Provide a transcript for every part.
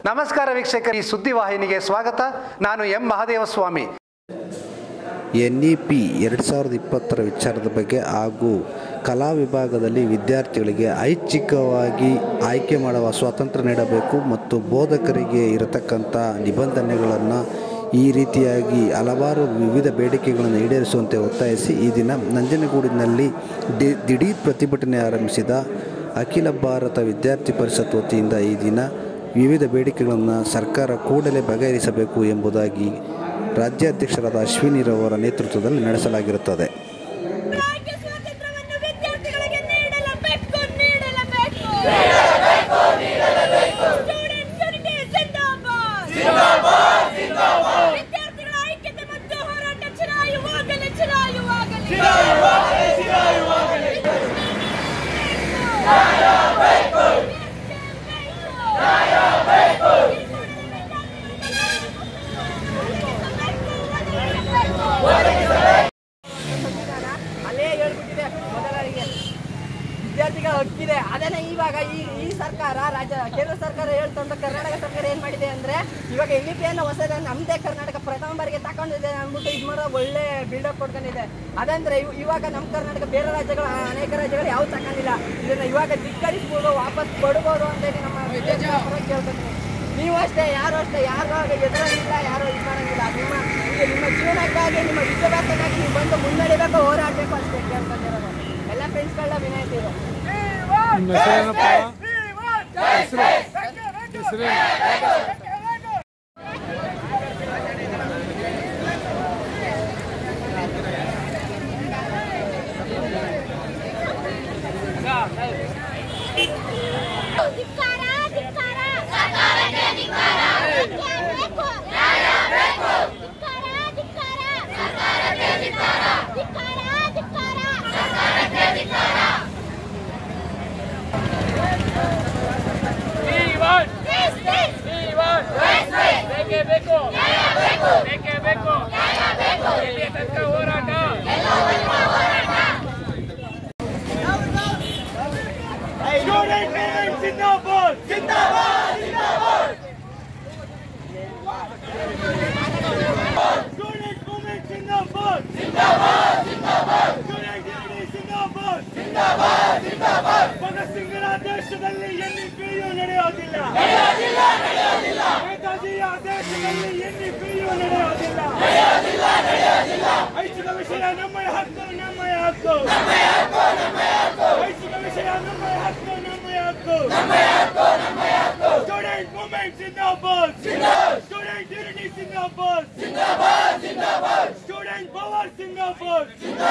ನಮಸ್ಕಾರ ವೀಕ್ಷಕರು ಈ ಸುದ್ದಿವಾಹಿನಿಗೆ ಸ್ವಾಗತ ನಾನು M Mahadevaswamy N E P ಎರಡು ಸಾವಿರದ ಇಪ್ಪತ್ತರ ವಿಚಾರದ ಬಗ್ಗೆ ಹಾಗೂ ಕಲಾ ವಿಭಾಗದಲ್ಲಿ ವಿದ್ಯಾರ್ಥಿಗಳಿಗೆ ಐಚ್ಛಿಕವಾಗಿ ಆಯ್ಕೆ ಮಾಡುವ ಸ್ವಾತಂತ್ರ್ಯ ನೀಡಬೇಕು ಮತ್ತು ಬೋಧಕರಿಗೆ ಇರತಕ್ಕಂಥ ನಿಬಂಧನೆಗಳನ್ನು ಈ ರೀತಿಯಾಗಿ ಹಲವಾರು ವಿವಿಧ ಬೇಡಿಕೆಗಳನ್ನು ಈಡೇರಿಸುವಂತೆ ಒತ್ತಾಯಿಸಿ ಈ ದಿನ ನಂಜನಗೂಡಿನಲ್ಲಿ ಡಿ ದಿಢೀರ್ ಪ್ರತಿಭಟನೆ ಆರಂಭಿಸಿದ ಅಖಿಲ ಭಾರತ ವಿದ್ಯಾರ್ಥಿ ಪರಿಷತ್ ವತಿಯಿಂದ ಈ ದಿನ ವಿವಿಧ ಬೇಡಿಕೆಗಳನ್ನು ಸರ್ಕಾರ ಕೂಡಲೇ ಬಗೆಹರಿಸಬೇಕು ಎಂಬುದಾಗಿ ರಾಜ್ಯಾಧ್ಯಕ್ಷರಾದ ಅಶ್ವಿನಿರವರ ನೇತೃತ್ವದಲ್ಲಿ ನಡೆಸಲಾಗಿರುತ್ತದೆ ರಾಜ್ಯ ಸ್ವಾತಂತ್ರ್ಯವನ್ನು ವಿದ್ಯಾರ್ಥಿಗಳಿಗೆ ನೀಡಲೇಬೇಕು ನೀಡಲೇಬೇಕು ಸ್ಟೂಡೆಂಟ್ಸ್ ಯೂನಿಟಿ ಜಿಂದಾಬಾದ್ ವಿದ್ಯಾರ್ಥಿಗಳ ಐಕ್ಯತೆ ಮತ್ತು ಹೋರಾಟ ಚಿರಾಯುವಾಗಲಿ ಚಿರಾಯುವಾಗಲಿ ಅಲ್ಲೇ ಹೇಳ್ಬಿಟ್ಟಿದೆ ಮೊದಲರಿಗೆ ವಿದ್ಯಾರ್ಥಿಗಳ ಹಕ್ಕಿದೆ ಅದನ್ನೇ ಇವಾಗ ಈ ಈ ಸರ್ಕಾರ ರಾಜ್ಯ ಕೇಂದ್ರ ಸರ್ಕಾರ ಹೇಳ್ತಂತ ಕರ್ನಾಟಕ ಸರ್ಕಾರ ಏನ್ ಮಾಡಿದೆ ಅಂದ್ರೆ ಇವಾಗ ಎನ್ ಇ ಪಿ ಅನ್ನ ಹೊಸದ ನಮ್ದೇ ಕರ್ನಾಟಕ ಪ್ರಥಮ ಬಾರಿಗೆ ತಗೊಂಡಿದೆ ಅಂದ್ಬಿಟ್ಟು ಇದು ಮಾಡೋ ಒಳ್ಳೆ ಬಿಲ್ಡಪ್ ಕೊಡ್ಕೊಂಡಿದೆ ಅದಂದ್ರೆ ಇವ್- ಇವಾಗ ನಮ್ಮ ಕರ್ನಾಟಕ ಬೇರೆ ರಾಜ್ಯಗಳು ಅನೇಕ ರಾಜ್ಯಗಳು ಯಾವ ತಗೊಂಡಿಲ್ಲ ಇದನ್ನ ಇವಾಗ ಧಿಕ್ಕರಿಸ್ಬೋದು ವಾಪಸ್ ಕೊಡ್ಬೋದು ಅಂತ ಹೇಳಿ ನಮ್ಮ ವಿದ್ಯಾರ್ಥಿಗಳ ಪರವಾಗಿ ಕೇಳ್ಕೊತೀನಿ ನೀವು ಅಷ್ಟೇ ಯಾರು ಅಷ್ಟೇ ಯಾರು ಎದುರಾಗಿಲ್ಲ ಯಾರು ಇದು ಮಾಡಂಗಿಲ್ಲ ನಿಮ್ಮ ಈಗ ನಿಮ್ಮ ಜೀವನಕ್ಕಾಗಿ ನಿಮ್ಮ ವಿದ್ಯಾಭ್ಯಾಸಕ್ಕಾಗಿ ನೀವು ಬಂದು ಮುನ್ನಡಿಬೇಕು ಹೋರಾಡಬೇಕು ಅಷ್ಟೇ ಕೇಳ್ಕೊಂಡಿರೋದು ಎಲ್ಲ ಫ್ರೆಂಡ್ಸ್ಗಳನ್ನ ವಿನಂತಿ ಇದೆ ಧಿಕ್ಕಾರ ಧಿಕ್ಕಾರ ಸರ್ಕಾರಕ್ಕೆ ಧಿಕ್ಕಾರ ಬೇಕು ನ್ಯಾಯ ಬೇಕು ಧಿಕ್ಕಾರ ಧಿಕ್ಕಾರ ಸರ್ಕಾರಕ್ಕೆ ಧಿಕ್ಕಾರ ಧಿಕ್ಕಾರ ಧಿಕ್ಕಾರ ಸರ್ಕಾರಕ್ಕೆ ಧಿಕ್ಕಾರ Yes, yes. Yes, yes. ಬೇಕೇ ಬೇಕು ನ್ಯಾಯ ಬೇಕು ಬೇಕೇ ಬೇಕು ನ್ಯಾಯ ಬೇಕು ಎಲ್ಲಿಯ ತನಕ ಹೋರಾಟ ಎಲ್ಲವನ್ನ ಹೋರಾಟ ಭಗತ್ ಸಿಂಗ್ನ ದೇಶದಲ್ಲಿ ಎನ್ಇಪಿಯು ನಡೆಯೋದಿಲ್ಲ ನೇತಾಜಿಯ ದೇಶದಲ್ಲಿ ಎನ್ಇಪಿಯು ನಡೆಯೋದಿಲ್ಲ ಐಚ್ಛಿಕ ವಿಷಯ ನಮ್ಮ ಹಕ್ಕು ನಮ್ಮ ಹಕ್ಕು ಐಚ್ಛಿಕ ವಿಷಯ ನಮ್ಮ ಹಕ್ಕು ನಮ್ಮ ಹಕ್ಕು ಸ್ಟೂಡೆಂಟ್ ಮೂವ್ಮೆಂಟ್ ಜಿಂದಾಬಾದ್ ಸ್ಟೂಡೆಂಟ್ ಯೂನಿಟಿ ಜಿಂದಾಬಾದ್ ಸ್ಟೂಡೆಂಟ್ ಪವರ್ ಜಿಂದಾಬಾದ್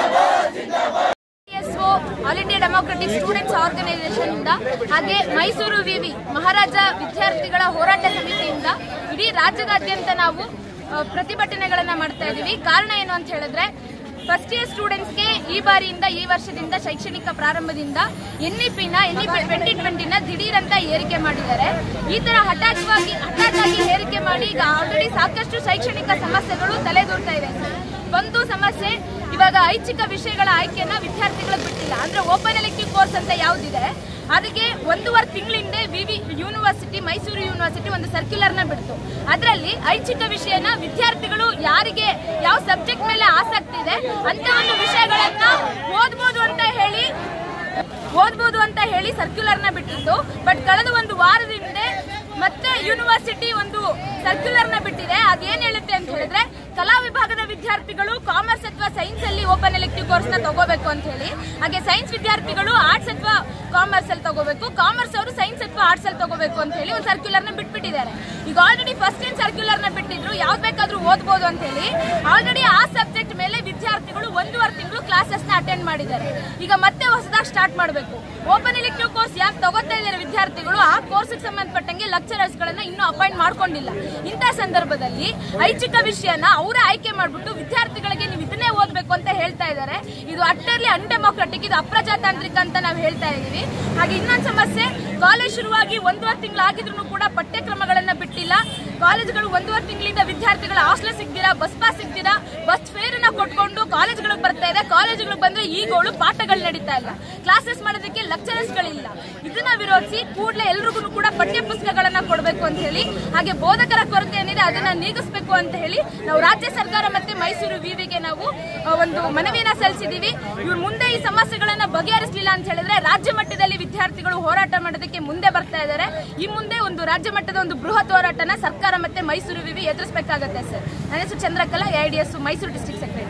S O all India democratic students organisation ಇಂದ ಹಾಗೆ ಮೈಸೂರು ವಿವಿ ಮಹಾರಾಜ ವಿದ್ಯಾರ್ಥಿಗಳ ಹೋರಾಟ ಸಮಿತಿಯಿಂದ ಇಡೀ ರಾಜ್ಯದಾದ್ಯಂತ ನಾವು ಆ, ಪ್ರತಿಭಟನೆಗಳನ್ನ ಮಾಡ್ತಾ ಇದ್ದೀವಿ ಕಾರಣ ಏನು ಅಂತ ಹೇಳಿದ್ರೆ ಫಸ್ಟ್ ಇಯರ್ ಸ್ಟೂಡೆಂಟ್ಸ್ಗೆ ಈ ಬಾರಿಯಿಂದ ಈ ವರ್ಷದಿಂದ ಶೈಕ್ಷಣಿಕ ಪ್ರಾರಂಭದಿಂದ ಎನ್ ಇ ಪಿನ ಎನ್ ಇ ಪಿ ಟ್ವೆಂಟಿ ಟ್ವೆಂಟಿನ ದಿಢೀರ್ ಅಂತ ಏರಿಕೆ ಮಾಡಿದ್ದಾರೆ ಈ ತರ ಹಠಾತ್ವಾಗಿ ಹಠಾತ್ ಆಗಿ ಏರಿಕೆ ಮಾಡಿ ಈಗ ಆಲ್ರೆಡಿ ಸಾಕಷ್ಟು ಶೈಕ್ಷಣಿಕ ಸಮಸ್ಯೆಗಳು ತಲೆದೂರ್ತಾ ಇದೆ ಒಂದು ಸಮಸ್ಯೆ ಇವಾಗ ಐಚ್ಛಿಕ ವಿಷಯಗಳ ಆಯ್ಕೆಯನ್ನ ವಿದ್ಯಾರ್ಥಿಗಳು ಬಿಟ್ಟಿಲ್ಲ ಅಂದ್ರೆ ಓಪನ್ ಎಲೆಕ್ಟಿವ್ ಕೋರ್ಸ್ ಅಂತ ಯಾವ್ದಿದೆ ಅದಕ್ಕೆ ಒಂದೂವರೆ ತಿಂಗಳ ಹಿಂದೆ ವಿವಿ ಯೂನಿವರ್ಸಿಟಿ ಮೈಸೂರು ಯೂನಿವರ್ಸಿಟಿ ಒಂದು ಸರ್ಕ್ಯುಲರ್ನ ಬಿಡ್ತು ಅದರಲ್ಲಿ ಐಚ್ಛಿಕ ವಿಷಯನ ವಿದ್ಯಾರ್ಥಿಗಳು ಯಾರಿಗೆ ಯಾವ ಸಬ್ಜೆಕ್ಟ್ ಮೇಲೆ ಆಸಕ್ತಿ ಇದೆ ಅಂತ ಒಂದು ವಿಷಯಗಳನ್ನ ಓದ್ಬೋದು ಅಂತ ಹೇಳಿ ಓದ್ಬೋದು ಅಂತ ಹೇಳಿ ಸರ್ಕ್ಯುಲರ್ನ ಬಿಟ್ಟಿದ್ದು ಬಟ್ ಕಳೆದ ಒಂದು ವಾರದ ಹಿಂದೆ ಮತ್ತೆ ಯೂನಿವರ್ಸಿಟಿ ಒಂದು ಸರ್ಕ್ಯುಲರ್ನ ಬಿಟ್ಟಿದೆ ಅದೇನ್ ಹೇಳುತ್ತೆ ಅಂತ ಹೇಳಿದ್ರೆ ಕಲಾ ವಿಭಾಗದ ವಿದ್ಯಾರ್ಥಿಗಳು ಕಾಮರ್ಸ್ ಅಥವಾ ಸೈನ್ಸ್ ಅಲ್ಲಿ ಓಪನ್ ಎಲೆಕ್ಟಿವ್ ಕೋರ್ಸ್ ನ ತಗೋಬೇಕು ಅಂತ ಹೇಳಿ ಹಾಗೆ ಸೈನ್ಸ್ ವಿದ್ಯಾರ್ಥಿಗಳು ಆರ್ಟ್ಸ್ ಅಥವಾ ಕಾಮರ್ಸ್ ಅಲ್ಲಿ ತಗೋಬೇಕು ಕಾಮರ್ಸ್ ಅವರು ಸೈನ್ಸ್ ಅಥವಾ ಆರ್ಟ್ಸ್ ಅಲ್ಲಿ ತಗೋಬೇಕು ಅಂತ ಹೇಳಿ ಒಂದು ಸರ್ಕ್ಯುಲರ್ನ ಬಿಟ್ಬಿಟ್ಟಿದ್ದಾರೆ ಈಗ ಆಲ್ರೆಡಿ ಫಸ್ಟ್ ಏನ್ ಸರ್ಕ್ಯುಲರ್ನ ಬಿಟ್ಟಿದ್ರು ಯಾವ್ದು ಬೇಕಾದ್ರೂ ಓದ್ಬೋದು ಅಂತ ಹೇಳಿ ಆಲ್ರೆಡಿ ಆ ಸಬ್ಜೆಕ್ಟ್ ಮೇಲೆ ವಿದ್ಯಾರ್ಥಿಗಳು ಒಂದೂವರೆ ತಿಂಗಳು ಕ್ಲಾಸಸ್ ನ ಅಟೆಂಡ್ ಮಾಡಿದ್ದಾರೆ ಈಗ ಮತ್ತೆ ಹೊಸದಾಗಿ ಸ್ಟಾರ್ಟ್ ಮಾಡಬೇಕು ಓಪನ್ ಎಲೆಕ್ಟಿವ್ ಕೋರ್ಸ್ ಯಾಕೆ ತಗೋತಾ ಇದ್ದಾರೆ ವಿದ್ಯಾರ್ಥಿಗಳು ಆ ಕೋರ್ಸ್ ಸಂಬಂಧಪಟ್ಟಂಗೆ ಲೆಕ್ಚರರ್ಸ್ ಗಳನ್ನ ಇನ್ನೂ ಅಪಾಯಿಂಟ್ ಮಾಡ್ಕೊಂಡಿಲ್ಲ ಇಂಥ ಸಂದರ್ಭದಲ್ಲಿ ಐಚ್ಛಿಕ ವಿಷಯನ ಅವರೇ ಆಯ್ಕೆ ಮಾಡ್ಬಿಟ್ಟು ವಿದ್ಯಾರ್ಥಿಗಳಿಗೆ ನೀವು ಇದನ್ನೇ ಓದ್ಬೇಕು ಅಂತ ಹೇಳ್ತಾ ಇದ್ದಾರೆ ಇದು ಅಟ್ಟರ್ಲಿ ಅನ್ಡೆಮೋಕ್ರೆಟಿಕ್ ಇದು ಅಪ್ರಜಾತಾಂತ್ರಿಕ ಅಂತ ನಾವು ಹೇಳ್ತಾ ಇದೀವಿ ಹಾಗೆ ಇನ್ನೊಂದು ಸಮಸ್ಯೆ ಕಾಲೇಜ್ ಶುರುವಾಗಿ ಒಂದೂವರೆ ತಿಂಗಳು ಆಗಿದ್ರು ಕೂಡ ಪಠ್ಯಕ್ರಮಗಳನ್ನ ಬಿಟ್ಟಿಲ್ಲ ಕಾಲೇಜುಗಳು ಒಂದೂವರೆ ತಿಂಗಳಿಂದ ವಿದ್ಯಾರ್ಥಿಗಳ ಹಾಸ್ಟೆಲ್ ಸಿಗ್ದಿರಾ ಬಸ್ ಪಾಸ್ ಸಿಗ್ದಿರಾ ಬಸ್ ಫೇರ್ ನ ಕೊಟ್ಕೊಂಡು ಕಾಲೇಜುಗಳಿಗೆ ಬರ್ತಾ ಇದೆ ಕಾಲೇಜುಗಳಿಗೆ ಬಂದ್ರೆ ಈಗೋಳು ಪಾಠಗಳು ನಡೀತಾ ಇಲ್ಲ ಕ್ಲಾಸಸ್ ಮಾಡೋದಕ್ಕೆ ಲೆಕ್ಚರರ್ಸ್ ಗಳಿಲ್ಲ ಇದನ್ನ ವಿರೋಧಿಸಿ ಕೂಡಲೇ ಎಲ್ರಿಗೂ ಕೂಡ ಪಠ್ಯ ಪುಸ್ತಕಗಳನ್ನ ಕೊಡಬೇಕು ಅಂತ ಹೇಳಿ ಹಾಗೆ ಬೋಧಕರ ಕೊರತೆ ಏನಿದೆ ಅದನ್ನ ನೀಗಿಸಬೇಕು ಅಂತ ಹೇಳಿ ನಾವು ರಾಜ್ಯ ಸರ್ಕಾರ ಮತ್ತೆ ಮೈಸೂರು ವಿವಿಗೆ ನಾವು ಆ, ಒಂದು ಮನವಿಯನ್ನ ಸಲ್ಲಿಸಿದೀವಿ ಇವ್ರು ಮುಂದೆ ಈ ಸಮಸ್ಯೆಗಳನ್ನ ಬಗೆಹರಿಸಲಿಲ್ಲ ಅಂತ ಹೇಳಿದ್ರೆ ರಾಜ್ಯ ಮಟ್ಟದಲ್ಲಿ ವಿದ್ಯಾರ್ಥಿಗಳು ಹೋರಾಟ ಮಾಡೋದಕ್ಕೆ ಮುಂದೆ ಬರ್ತಾ ಇದ್ದಾರೆ ಈ ಮುಂದೆ ಒಂದು ರಾಜ್ಯ ಮಟ್ಟದ ಒಂದು ಬೃಹತ್ ಹೋರಾಟನ ಸರ್ಕಾರ ಮತ್ತೆ ಮೈಸೂರು ವಿವಿ ಎದುರಿಸಬೇಕಾಗತ್ತೆ ಸರ್ ನನ್ನ ಹೆಸರು Chandrakala A D S Mysuru district secretary